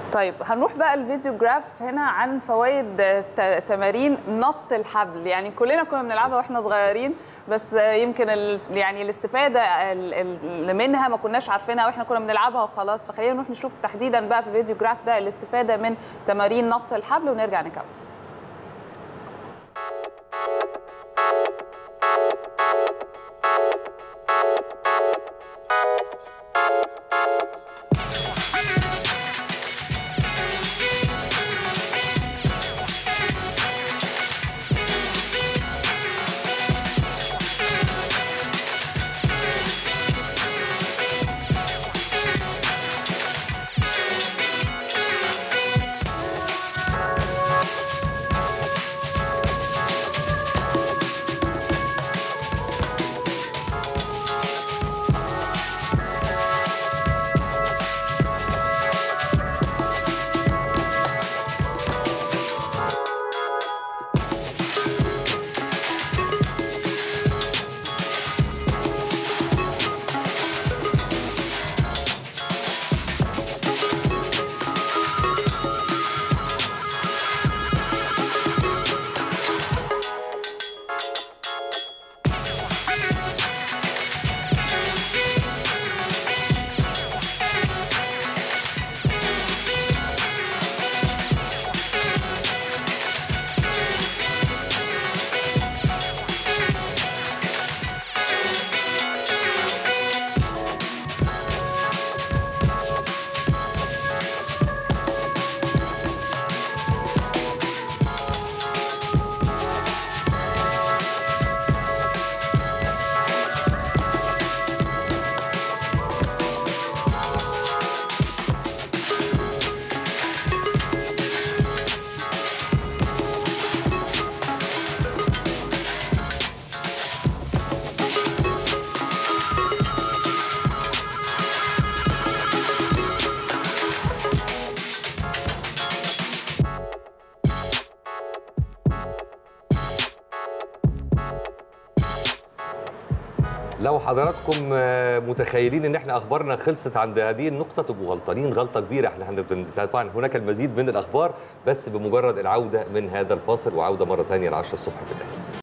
طيب هنروح بقى الفيديو جراف هنا عن فوائد ت- تمارين نط الحبل يعني كلنا كنا بنلعبها واحنا صغيرين بس يمكن ال... يعني الاستفاده ال- ال- اللي منها ما كناش عارفينها واحنا كنا بنلعبها وخلاص فخلينا نروح نشوف تحديدا بقى في الفيديو جراف ده الاستفاده من تمارين نط الحبل ونرجع نكمل لو حضراتكم آه، متخيلين ان احنا اخبارنا خلصت عند هذه النقطه تبقوا غلطانين غلطه كبيره احنا هن- طبعا هناك المزيد من الاخبار بس بمجرد العوده من هذا الفاصل وعوده مره ثانيه ل 10 الصبح بالليل